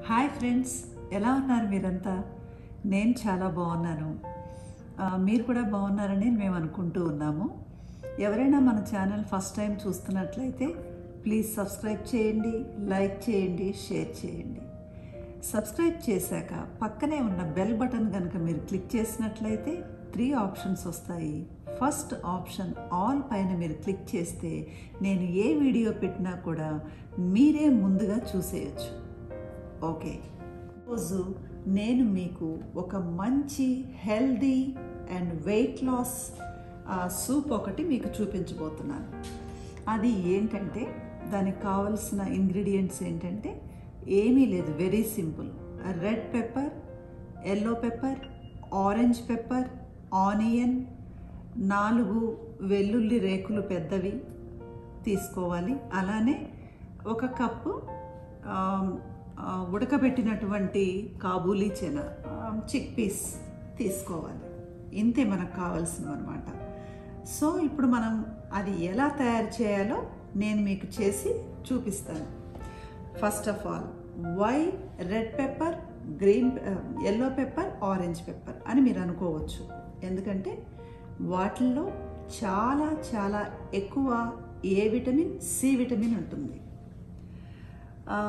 hi friends ఎలా ఉన్నారు మీరంతా నేను చాలా బాగున్నాను ఆ, మీరు కూడా బాగున్నారని మేము అనుకుంటూ ఉన్నాము ఎవరైనా మన ఛానల్ ఫస్ట్ టైం చూస్తున్నట్లయితే ప్లీజ్ సబ్స్క్రైబ్ చేయండి లైక్ చేయండి షేర్ చేయండి సబ్స్క్రైబ్ చేశాక పక్కనే ఉన్న బెల్ బటన్ కనుక మీరు క్లిక్ చేసినట్లయితే త్రీ ఆప్షన్స్ వస్తాయి ఫస్ట్ ఆప్షన్ ఆల్ పైన మీరు క్లిక్ చేస్తే నేను ఏ వీడియో పెట్టినా కూడా మీరే ముందుగా చూసేయచ్చు ఓకే రోజు నేను మీకు ఒక మంచి healthy and weight loss soup ఒకటి మీకు చూపించబోతున్నాను అది ఏంటంటే దానికి కావలసిన ఇంగ్రీడియంట్స్ ఏంటంటే ఏమీ లేదు very simple red pepper yellow pepper orange pepper onion నాలుగు వెల్లుల్లి రేకులు పెద్దవి తీసుకోవాలి అలానే ఒక కప్పు ఆమ్, ఆ, ఉడకబెట్టినటువంటి కాబూలీ చెన చిక్ పీస్ తీసుకోవాలి ఇంతే మనకు కావాల్సినవి అనమాట సో ఇప్పుడు మనం అది ఎలా తయారు చేయాలో నేను మీకు చేసి చూపిస్తాను first of all why red pepper green yellow pepper orange pepper అని మీరు అనుకోవచ్చు ఎందుకంటే వాటిల్లో చాలా చాలా ఎక్కువ ఏ విటమిన్ సి విటమిన్ ఉంటుంది ఆ,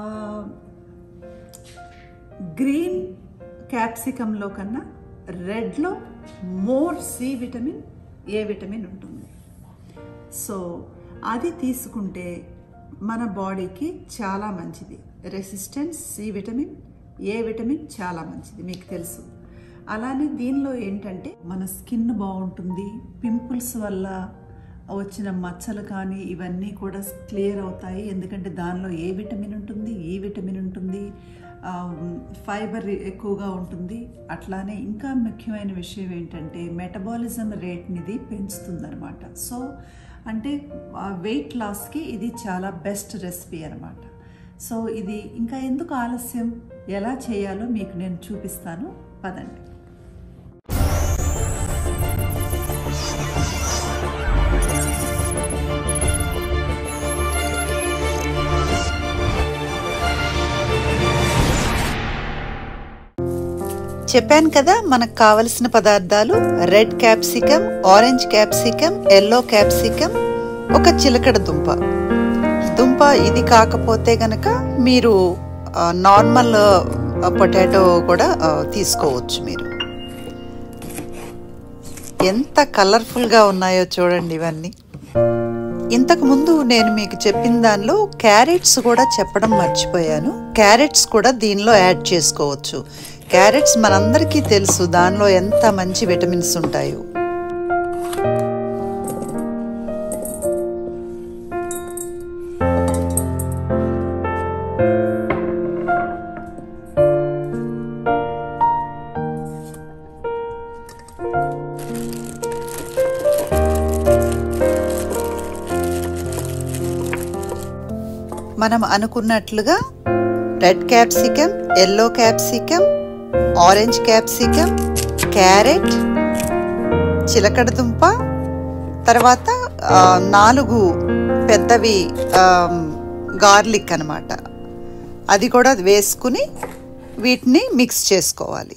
గ్రీన్ క్యాప్సికంలో కన్నా రెడ్లో more C vitamin A vitamin ఉంటుంది సో అది తీసుకుంటే మన బాడీకి చాలా మంచిది resistance C vitamin A vitamin చాలా మంచిది మీకు తెలుసు అలానే దీనిలో ఏంటంటే మన స్కిన్ బాగుంటుంది పింపుల్స్ వల్ల వచ్చిన మచ్చలు కానీ ఇవన్నీ కూడా క్లియర్ అవుతాయి ఎందుకంటే దానిలో ఏ విటమిన్ ఉంటుంది ఈ విటమిన్ ఉంటుంది ఆ, ఫైబర్ ఎక్కువగా ఉంటుంది అట్లానే ఇంకా ముఖ్యమైన విషయం ఏంటంటే మెటబాలిజం రేట్ని ఇది పెంచుతుందన్నమాట సో అంటే వెయిట్ లాస్కి ఇది చాలా బెస్ట్ రెసిపీ అనమాట సో ఇది ఇంకా ఎందుకు ఆలస్యం ఎలా చేయాలో మీకు నేను చూపిస్తాను పదండి చెప్పాను కదా మనకు కావలసిన పదార్థాలు red capsicum orange capsicum yellow capsicum ఒక చిలకడ దుంప దుంప ఇది కాకపోతే గనక మీరు ఆ, నార్మల్ ఆ, పొటాటో కూడా ఆ, తీసుకోవచ్చు మీరు ఎంత కలర్ఫుల్గా ఉన్నాయో చూడండి ఇవన్నీ ఇంతకు ముందు నేను మీకు చెప్పిన దానిలో క్యారెట్స్ కూడా చెప్పడం మర్చిపోయాను క్యారెట్స్ కూడా దీనిలో యాడ్ చేసుకోవచ్చు క్యారెట్స్ మనందరికీ తెలుసు దానిలో ఎంత మంచి విటమిన్స్ ఉంటాయో మనం అనుకున్నట్లుగా red capsicum yellow capsicum orange capsicum carrot చిలకడ దుంప తర్వాత ఆ, నాలుగు పెద్దవి గార్లిక్ అన్నమాట అది కూడా వేసుకుని వీటిని మిక్స్ చేసుకోవాలి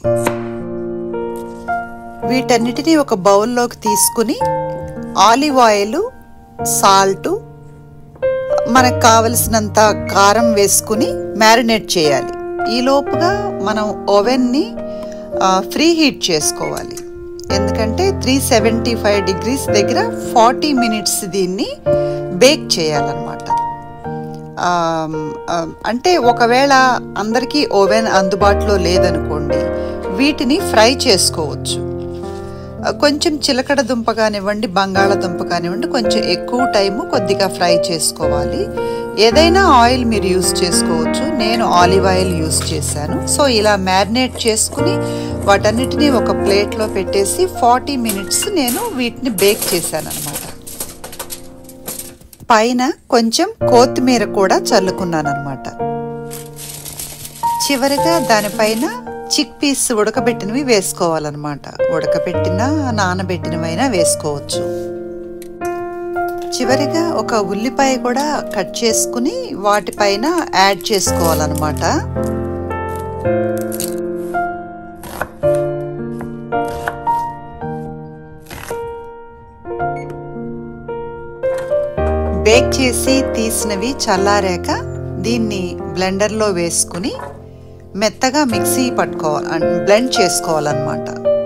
వీటన్నిటిని ఒక బౌల్లోకి తీసుకుని ఆలివ్ ఆయిల్ సాల్టు మనకు కావలసినంత కారం వేసుకుని మ్యారినేట్ చేయాలి ఈ లోపుగా మనం ఓవెన్ని ఫ్రీ హీట్ చేసుకోవాలి ఎందుకంటే త్రీ సెవెంటీ ఫైవ్ డిగ్రీస్ దగ్గర ఫార్టీ మినిట్స్ దీన్ని బేక్ చేయాలన్నమాట ఆమ్, ఆ, అంటే ఒకవేళ అందరికీ ఓవెన్ అందుబాటులో లేదనుకోండి వీటిని ఫ్రై చేసుకోవచ్చు ఆ, కొంచెం చిలకడ దుంప కానివ్వండి బంగాళదుంప కానివ్వండి కొంచెం ఎక్కువ టైము కొద్దిగా ఫ్రై చేసుకోవాలి ఏదైనా ఆయిల్ మీరు యూస్ చేసుకోవచ్చు నేను ఆలివ్ ఆయిల్ యూస్ చేశాను సో ఇలా మ్యారినేట్ చేసుకుని వాటన్నిటిని ఒక ప్లేట్లో పెట్టేసి ఫార్టీ మినిట్స్ నేను వీటిని బేక్ చేశాను అనమాట పైన కొంచెం కొత్తిమీర కూడా చల్లుకున్నాను అనమాట చివరిగా దానిపైన చిక్ పీస్ ఉడకబెట్టినవి వేసుకోవాలన్నమాట ఉడకబెట్టిన నానబెట్టినవైనా వేసుకోవచ్చు చివరిగా ఒక ఉల్లిపాయ కూడా కట్ చేసుకుని వాటిపైన యాడ్ చేసుకోవాలన్నమాట బేక్ చేసి తీసినవి చల్లారాక దీన్ని బ్లెండర్లో వేసుకుని మెత్తగా మిక్సీ పట్టుకోవాలి బ్లెండ్ చేసుకోవాలన్నమాట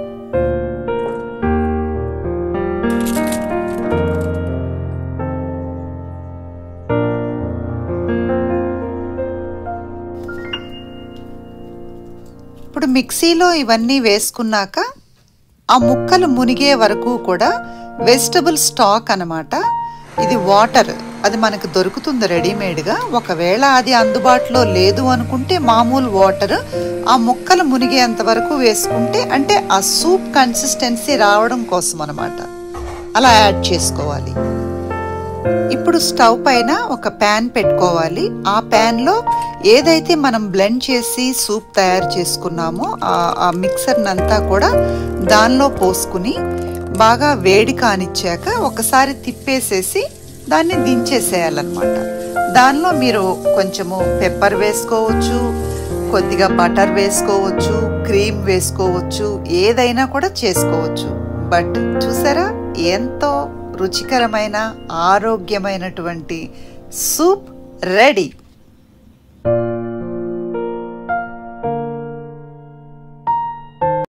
ఇప్పుడు మిక్సీలో ఇవన్నీ వేసుకున్నాక ఆ ముక్కలు మునిగే వరకు కూడా వెజిటబుల్ స్టాక్ అనమాట ఇది వాటర్ అది మనకు దొరుకుతుంది రెడీమేడ్గా ఒకవేళ అది అందుబాటులో లేదు అనుకుంటే మామూలు వాటర్ ఆ ముక్కలు మునిగేంత వరకు వేసుకుంటే అంటే ఆ సూప్ కన్సిస్టెన్సీ రావడం కోసం అనమాట అలా యాడ్ చేసుకోవాలి ఇప్పుడు స్టవ్ పైన ఒక ప్యాన్ పెట్టుకోవాలి ఆ ప్యాన్లో ఏదైతే మనం బ్లెండ్ చేసి సూప్ తయారు చేసుకున్నామో ఆ మిక్సర్ని అంతా కూడా దానిలో పోసుకుని బాగా వేడి కానిచ్చాక ఒకసారి తిప్పేసేసి దాన్ని దించేసేయాలన్నమాట దానిలో మీరు కొంచెము పెప్పర్ వేసుకోవచ్చు కొద్దిగా బటర్ వేసుకోవచ్చు క్రీమ్ వేసుకోవచ్చు ఏదైనా కూడా చేసుకోవచ్చు బట్ చూసారా ఎంతో రుచికరమైన ఆరోగ్యమైనటువంటి సూప్ రెడీ